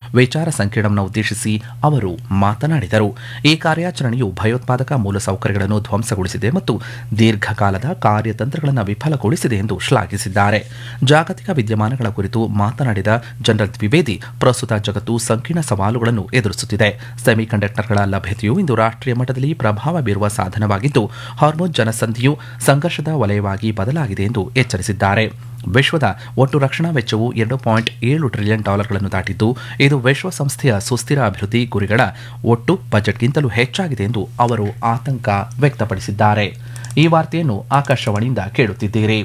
ವಿಚಾರ ಸಂಕಿರಣವನ್ನು ಉದ್ದೇಶಿಸಿ ಅವರು ಮಾತನಾಡಿದರು ಈ ಕಾರ್ಯಾಚರಣೆಯು ಭಯೋತ್ಪಾದಕ ಮೂಲಸೌಕರ್ಯಗಳನ್ನು ಧ್ವಂಸಗೊಳಿಸಿದೆ ಮತ್ತು ದೀರ್ಘಕಾಲದ ಕಾರ್ಯತಂತ್ರಗಳನ್ನು ವಿಫಲಗೊಳಿಸಿದೆ ಎಂದು ಶ್ಲಾಘಿಸಿದ್ದಾರೆ ಜಾಗತಿಕ ವಿದ್ಯಮಾನಗಳ ಕುರಿತು ಮಾತನಾಡಿದ ಜನರಲ್ ದ್ವಿವೇದಿ ಪ್ರಸ್ತುತ ಜಗತ್ತು ಸಂಕೀರ್ಣ ಸವಾಲುಗಳನ್ನು ಎದುರಿಸುತ್ತಿದೆ ಸೆಮಿಕಂಡಕ್ಟರ್ಗಳ ಲಭ್ಯತೆಯು ಇಂದು ರಾಷ್ಟ್ರೀಯ ಮಟ್ಟದಲ್ಲಿ ಪ್ರಭಾವ ಬೀರುವ ಸಾಧನವಾಗಿದ್ದು ಹಾರ್ಮೋನ್ ಜನಸಂಧಿಯು ಸಂಘರ್ಷದ ವಲಯವಾಗಿ ಬದಲಾಗಿದೆ ಎಂದು ಎಚ್ಚರಿಸಿದ್ದಾರೆ ವಿಶ್ವದ ಒಟ್ಟು ರಕ್ಷಣಾ ವೆಚ್ಚವು ಎರಡು ಪಾಯಿಂಟ್ ಏಳು ಟ್ರಿಲಿಯನ್ ಡಾಲರ್ಗಳನ್ನು ದಾಟಿದ್ದು ಇದು ವಿಶ್ವಸಂಸ್ಥೆಯ ಸುಸ್ಥಿರ ಅಭಿವೃದ್ಧಿ ಗುರಿಗಳ ಒಟ್ಟು ಬಜೆಟ್ಗಿಂತಲೂ ಹೆಚ್ಚಾಗಿದೆ ಎಂದು ಅವರು ಆತಂಕ ವ್ಯಕ್ತಪಡಿಸಿದ್ದಾರೆ ಈ ವಾರ್ತೆಯನ್ನು ಆಕಾಶವಾಣಿಯಿಂದ ಕೇಳುತ್ತಿದ್ದೀರಿ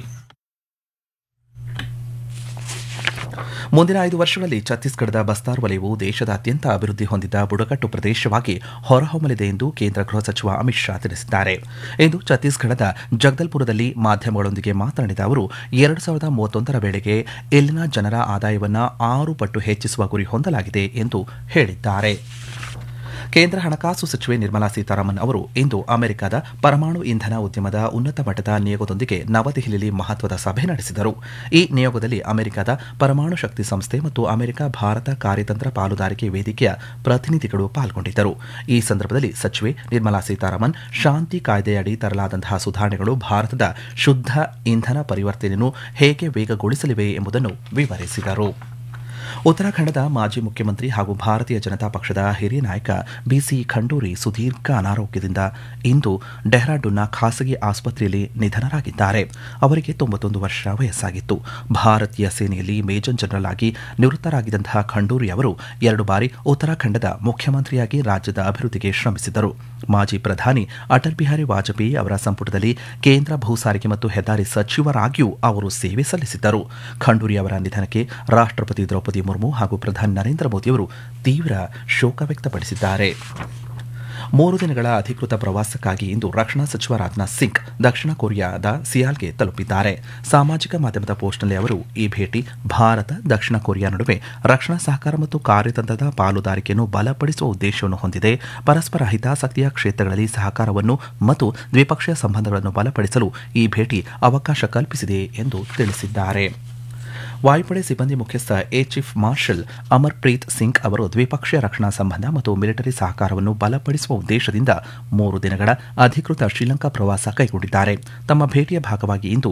ಮುಂದಿನ ಐದು ವರ್ಷಗಳಲ್ಲಿ ಛತ್ತೀಸ್ಗಢದ ಬಸ್ತಾರ್ ವಲಯವು ದೇಶದ ಅತ್ಯಂತ ಅಭಿವೃದ್ಧಿ ಹೊಂದಿದ ಬುಡಕಟ್ಟು ಪ್ರದೇಶವಾಗಿ ಹೊರಹೊಮ್ಮಲಿದೆ ಎಂದು ಕೇಂದ್ರ ಗೃಹ ಸಚಿವ ಅಮಿತ್ ಶಾ ತಿಳಿಸಿದ್ದಾರೆ ಇಂದು ಛತ್ತೀಸ್ಗಢದ ಜಗದಲ್ಪುರದಲ್ಲಿ ಮಾಧ್ಯಮಗಳೊಂದಿಗೆ ಮಾತನಾಡಿದ ಅವರು ಎರಡು ಸಾವಿರದ ಮೂವತ್ತೊಂದರ ವೇಳೆಗೆ ಇಲ್ಲಿನ ಜನರ ಆದಾಯವನ್ನು ಆರು ಪಟ್ಟು ಹೆಚ್ಚಿಸುವ ಗುರಿ ಹೊಂದಲಾಗಿದೆ ಎಂದು ಹೇಳಿದ್ದಾರೆ ಕೇಂದ್ರ ಹಣಕಾಸು ಸಚಿವೆ ನಿರ್ಮಲಾ ಸೀತಾರಾಮನ್ ಅವರು ಇಂದು ಅಮೆರಿಕದ ಪರಮಾಣು ಇಂಧನ ಉದ್ಯಮದ ಉನ್ನತ ಮಟ್ಟದ ನಿಯೋಗದೊಂದಿಗೆ ನವದೆಹಲಿಯಲ್ಲಿ ಮಹತ್ವದ ಸಭೆ ನಡೆಸಿದರು ಈ ನಿಯೋಗದಲ್ಲಿ ಅಮೆರಿಕದ ಪರಮಾಣು ಶಕ್ತಿ ಸಂಸ್ಥೆ ಮತ್ತು ಅಮೆರಿಕ ಭಾರತ ಕಾರ್ಯತಂತ್ರ ಪಾಲುದಾರಿಕೆ ವೇದಿಕೆಯ ಪ್ರತಿನಿಧಿಗಳು ಪಾಲ್ಗೊಂಡಿದ್ದರು ಈ ಸಂದರ್ಭದಲ್ಲಿ ಸಚಿವೆ ನಿರ್ಮಲಾ ಸೀತಾರಾಮನ್ ಶಾಂತಿ ಕಾಯ್ದೆಯಡಿ ತರಲಾದಂತಹ ಸುಧಾರಣೆಗಳು ಭಾರತದ ಶುದ್ಧ ಇಂಧನ ಪರಿವರ್ತನೆಯನ್ನು ಹೇಗೆ ವೇಗಗೊಳಿಸಲಿವೆ ಎಂಬುದನ್ನು ವಿವರಿಸಿದರು ಉತ್ತರಾಖಂಡದ ಮಾಜಿ ಮುಖ್ಯಮಂತ್ರಿ ಹಾಗೂ ಭಾರತೀಯ ಜನತಾ ಪಕ್ಷದ ಹಿರಿಯ ನಾಯಕ ಬಿಸಿ ಖಂಡೂರಿ ಸುದೀರ್ಘ ಅನಾರೋಗ್ಯದಿಂದ ಇಂದು ಡೆಹ್ರಾಡೂನ್ನ ಖಾಸಗಿ ಆಸ್ಪತ್ರೆಯಲ್ಲಿ ನಿಧನರಾಗಿದ್ದಾರೆ ಅವರಿಗೆ ತೊಂಬತ್ತೊಂದು ವರ್ಷ ವಯಸ್ಸಾಗಿತ್ತು ಭಾರತೀಯ ಸೇನೆಯಲ್ಲಿ ಮೇಜರ್ ಜನರಲ್ ಆಗಿ ನಿವೃತ್ತರಾಗಿದ್ದಂತಹ ಖಂಡೂರಿ ಅವರು ಎರಡು ಬಾರಿ ಉತ್ತರಾಖಂಡದ ಮುಖ್ಯಮಂತ್ರಿಯಾಗಿ ರಾಜ್ಯದ ಅಭಿವೃದ್ಧಿಗೆ ಶ್ರಮಿಸಿದರು ಮಾಜಿ ಪ್ರಧಾನಿ ಅಟಲ್ ಬಿಹಾರಿ ವಾಜಪೇಯಿ ಅವರ ಸಂಪುಟದಲ್ಲಿ ಕೇಂದ್ರ ಭೂ ಸಾರಿಗೆ ಮತ್ತು ಹೆದ್ದಾರಿ ಸಚಿವರಾಗಿಯೂ ಅವರು ಸೇವೆ ಸಲ್ಲಿಸಿದ್ದರು ಖಂಡೂರಿ ಅವರ ನಿಧನಕ್ಕೆ ರಾಷ್ಟ್ರಪತಿ ದ್ರೌಪದಿ ಮುರ್ಮು ಹಾಗೂ ಪ್ರಧಾನಿ ನರೇಂದ್ರ ಮೋದಿಯವರು ತೀವ್ರ ಶೋಕ ವ್ಯಕ್ತಪಡಿಸಿದ್ದಾರೆ ಮೂರು ದಿನಗಳ ಅಧಿಕೃತ ಪ್ರವಾಸಕ್ಕಾಗಿ ಇಂದು ರಕ್ಷಣಾ ಸಚಿವ ರಾಜನಾಥ್ ಸಿಂಗ್ ದಕ್ಷಿಣ ಕೊರಿಯಾದ ಸಿಯಾಲ್ಗೆ ತಲುಪಿದ್ದಾರೆ ಸಾಮಾಜಿಕ ಮಾಧ್ಯಮದ ಪೋಸ್ಟ್ನಲ್ಲಿ ಅವರು ಈ ಭೇಟಿ ಭಾರತ ದಕ್ಷಿಣ ಕೊರಿಯಾ ನಡುವೆ ರಕ್ಷಣಾ ಸಹಕಾರ ಮತ್ತು ಕಾರ್ಯತಂತ್ರದ ಪಾಲುದಾರಿಕೆಯನ್ನು ಬಲಪಡಿಸುವ ಉದ್ದೇಶವನ್ನು ಹೊಂದಿದೆ ಪರಸ್ಪರ ಹಿತಾಸಕ್ತಿಯ ಕ್ಷೇತ್ರಗಳಲ್ಲಿ ಸಹಕಾರವನ್ನು ಮತ್ತು ದ್ವಿಪಕ್ಷೀಯ ಸಂಬಂಧಗಳನ್ನು ಬಲಪಡಿಸಲು ಈ ಭೇಟಿ ಅವಕಾಶ ಕಲ್ಪಿಸಿದೆ ಎಂದು ತಿಳಿಸಿದ್ದಾರೆ ವಾಯುಪಡೆ ಸಿಬ್ಬಂದಿ ಮುಖ್ಯಸ್ಥ ಏ ಚೀಫ್ ಮಾರ್ಷಲ್ ಅಮರ್ಪ್ರೀತ್ ಸಿಂಗ್ ಅವರು ದ್ವಿಪಕ್ಷೀಯ ರಕ್ಷಣಾ ಸಂಬಂಧ ಮತ್ತು ಮಿಲಿಟರಿ ಸಹಕಾರವನ್ನು ಬಲಪಡಿಸುವ ಉದ್ದೇಶದಿಂದ ಮೂರು ದಿನಗಳ ಅಧಿಕೃತ ಶ್ರೀಲಂಕಾ ಪ್ರವಾಸ ಕೈಗೊಂಡಿದ್ದಾರೆ ತಮ್ಮ ಭೇಟಿಯ ಭಾಗವಾಗಿ ಇಂದು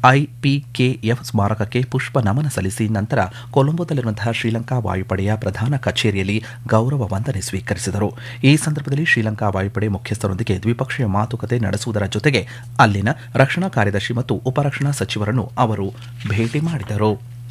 ಐಪಿಕೆಎಫ್ ಸ್ಮಾರಕಕ್ಕೆ ಪುಷ್ಪ ನಮನ ಸಲ್ಲಿಸಿ ನಂತರ ಕೊಲಂಬೋದಲ್ಲಿರುವಂತಹ ಶ್ರೀಲಂಕಾ ವಾಯುಪಡೆಯ ಪ್ರಧಾನ ಕಚೇರಿಯಲ್ಲಿ ಗೌರವ ವಂದನೆ ಸ್ವೀಕರಿಸಿದರು ಈ ಸಂದರ್ಭದಲ್ಲಿ ಶ್ರೀಲಂಕಾ ವಾಯುಪಡೆ ಮುಖ್ಯಸ್ಥರೊಂದಿಗೆ ದ್ವಿಪಕ್ಷೀಯ ಮಾತುಕತೆ ನಡೆಸುವುದರ ಜೊತೆಗೆ ಅಲ್ಲಿನ ರಕ್ಷಣಾ ಕಾರ್ಯದರ್ಶಿ ಮತ್ತು ಉಪರಕ್ಷಣಾ ಸಚಿವರನ್ನು ಅವರು ಭೇಟಿ ಮಾಡಿದರು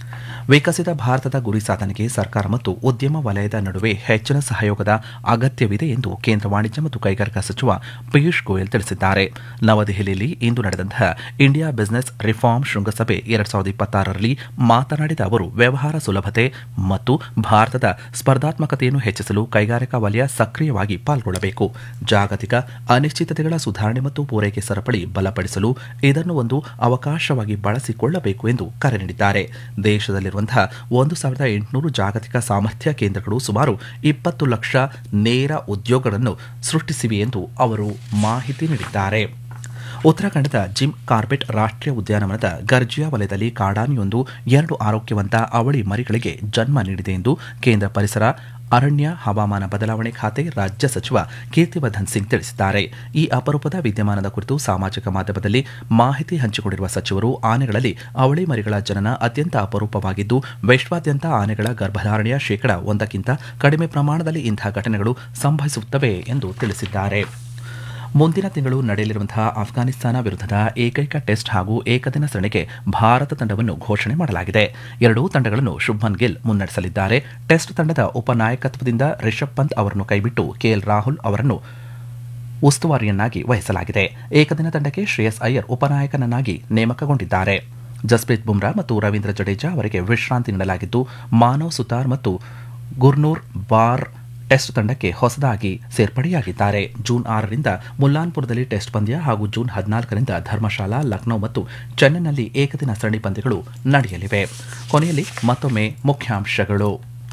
ವಿಕಸಿತ ಭಾರತದ ಗುರಿ ಸಾಧನೆಗೆ ಸರ್ಕಾರ ಮತ್ತು ಉದ್ಯಮ ವಲಯದ ನಡುವೆ ಹೆಚ್ಚಿನ ಸಹಯೋಗದ ಅಗತ್ಯವಿದೆ ಎಂದು ಕೇಂದ್ರ ವಾಣಿಜ್ಯ ಮತ್ತು ಕೈಗಾರಿಕಾ ಸಚಿವ ಪಿಯೂಷ್ ಗೋಯಲ್ ತಿಳಿಸಿದ್ದಾರೆ ನವದೆಹಲಿಯಲ್ಲಿ ಇಂದು ನಡೆದಂತಹ ಇಂಡಿಯಾ ಬಿಸಿನೆಸ್ ರಿಫಾರ್ಮ್ ಶೃಂಗಸಭೆ ಎರಡ್ ಸಾವಿರದ ಇಪ್ಪತ್ತಾರರಲ್ಲಿ ಮಾತನಾಡಿದ ಅವರು ವ್ಯವಹಾರ ಸುಲಭತೆ ಮತ್ತು ಭಾರತದ ಸ್ಪರ್ಧಾತ್ಮಕತೆಯನ್ನು ಹೆಚ್ಚಿಸಲು ಕೈಗಾರಿಕಾ ವಲಯ ಸಕ್ರಿಯವಾಗಿ ಪಾಲ್ಗೊಳ್ಳಬೇಕು ಜಾಗತಿಕ ಅನಿಶ್ಚಿತತೆಗಳ ಸುಧಾರಣೆ ಮತ್ತು ಪೂರೈಕೆ ಸರಪಳಿ ಬಲಪಡಿಸಲು ಇದನ್ನು ಒಂದು ಅವಕಾಶವಾಗಿ ಬಳಸಿಕೊಳ್ಳಬೇಕು ಎಂದು ಕರೆ ನೀಡಿದ್ದಾರೆ ದೇಶದಲ್ಲಿ ಒಂದು ಸಾವಿರದ ಎಂಟುನೂರು ಜಾಗತಿಕ ಸಾಮರ್ಥ್ಯ ಕೇಂದ್ರಗಳು ಸುಮಾರು ಇಪ್ಪತ್ತು ಲಕ್ಷ ನೇರ ಉದ್ಯೋಗಗಳನ್ನು ಸೃಷ್ಟಿಸಿವೆ ಎಂದು ಅವರು ಮಾಹಿತಿ ನೀಡಿದ್ದಾರೆ ಉತ್ತರಾಖಂಡದ ಜಿಮ್ ಕಾರ್ಬೆಟ್ ರಾಷ್ಟ್ರೀಯ ಉದ್ಯಾನವನದ ಗರ್ಜಿಯಾ ವಲಯದಲ್ಲಿ ಕಾಡಾನೆಯೊಂದು ಎರಡು ಆರೋಗ್ಯವಂತ ಅವಳಿ ಮರಿಗಳಿಗೆ ಜನ್ಮ ನೀಡಿದೆ ಎಂದು ಕೇಂದ್ರ ಪರಿಸರ ಅರಣ್ಯ ಹವಾಮಾನ ಬದಲಾವಣೆ ಖಾತೆ ರಾಜ್ಯ ಸಚಿವ ಕೀರ್ತಿವರ್ಧನ್ ಸಿಂಗ್ ತಿಳಿಸಿದ್ದಾರೆ ಈ ಅಪರೂಪದ ವಿದ್ಯಮಾನದ ಕುರಿತು ಸಾಮಾಜಿಕ ಮಾಧ್ಯಮದಲ್ಲಿ ಮಾಹಿತಿ ಹಂಚಿಕೊಂಡಿರುವ ಸಚಿವರು ಆನೆಗಳಲ್ಲಿ ಅವಳಿ ಮರಿಗಳ ಜನನ ಅತ್ಯಂತ ಅಪರೂಪವಾಗಿದ್ದು ವಿಶ್ವಾದ್ಯಂತ ಆನೆಗಳ ಗರ್ಭಧಾರಣೆಯ ಶೇಕಡ ಒಂದಕ್ಕಿಂತ ಕಡಿಮೆ ಪ್ರಮಾಣದಲ್ಲಿ ಇಂತಹ ಘಟನೆಗಳು ಸಂಭವಿಸುತ್ತವೆ ಎಂದು ತಿಳಿಸಿದ್ದಾರೆ ಮುಂದಿನ ತಿಂಗಳು ನಡೆಯಲಿರುವಂತಹ ಅಫ್ಘಾನಿಸ್ತಾನ ವಿರುದ್ಧದ ಏಕೈಕ ಟೆಸ್ಟ್ ಹಾಗೂ ಏಕದಿನ ಸರಣಿಗೆ ಭಾರತ ತಂಡವನ್ನು ಘೋಷಣೆ ಮಾಡಲಾಗಿದೆ ಎರಡೂ ತಂಡಗಳನ್ನು ಶುಭ್ಮನ್ ಗಿಲ್ ಮುನ್ನಡೆಸಲಿದ್ದಾರೆ ಟೆಸ್ಟ್ ತಂಡದ ಉಪನಾಯಕತ್ವದಿಂದ ರಿಷಬ್ ಪಂತ್ ಅವರನ್ನು ಕೈಬಿಟ್ಟು ಕೆಎಲ್ ರಾಹುಲ್ ಅವರನ್ನು ಉಸ್ತುವಾರಿಯನ್ನಾಗಿ ವಹಿಸಲಾಗಿದೆ ಏಕದಿನ ತಂಡಕ್ಕೆ ಶ್ರೇಯಸ್ ಅಯ್ಯರ್ ಉಪನಾಯಕನನ್ನಾಗಿ ನೇಮಕಗೊಂಡಿದ್ದಾರೆ ಜಸ್ಪ್ರೀತ್ ಬುಮ್ರಾ ಮತ್ತು ರವೀಂದ್ರ ಜಡೇಜಾ ಅವರಿಗೆ ವಿಶ್ರಾಂತಿ ನೀಡಲಾಗಿದ್ದು ಮಾನವ್ ಸುತಾರ್ ಮತ್ತು ಗುರ್ನೂರ್ ಬಾರ್ ಟೆಸ್ಟ್ ತಂಡಕ್ಕೆ ಹೊಸದಾಗಿ ಸೇರ್ಪಡೆಯಾಗಿದ್ದಾರೆ ಜೂನ್ ಆರರಿಂದ ಮುಲ್ಲಾನ್ಪುರದಲ್ಲಿ ಟೆಸ್ಟ್ ಪಂದ್ಯ ಹಾಗೂ ಜೂನ್ ಹದಿನಾಲ್ಕರಿಂದ ಧರ್ಮಶಾಲಾ ಲಖನೌ ಮತ್ತು ಚೆನ್ನೈನಲ್ಲಿ ಏಕದಿನ ಸರಣಿ ಪಂದ್ಯಗಳು ನಡೆಯಲಿವೆ ಕೊನೆಯಲ್ಲಿ ಮತ್ತೊಮ್ಮೆ ಮುಖ್ಯಾಂಶಗಳು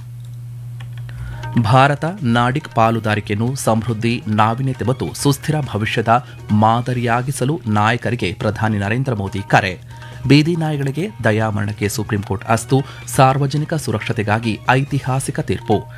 ಭಾರತ ನಾಡಿಕ್ ಪಾಲುದಾರಿಕೆಯನ್ನು ಸಮೃದ್ಧಿ ನಾವೀನ್ಯತೆ ಮತ್ತು ಸುಸ್ಥಿರ ಭವಿಷ್ಯದ ಮಾದರಿಯಾಗಿಸಲು ನಾಯಕರಿಗೆ ಪ್ರಧಾನಿ ನರೇಂದ್ರ ಮೋದಿ ಕರೆ ಬೀದಿ ನಾಯಿಗಳಿಗೆ ದಯಾಮರಣಕ್ಕೆ ಸುಪ್ರೀಂಕೋರ್ಟ್ ಅಸ್ತು ಸಾರ್ವಜನಿಕ ಸುರಕ್ಷತೆಗಾಗಿ ಐತಿಹಾಸಿಕ ತೀರ್ಪು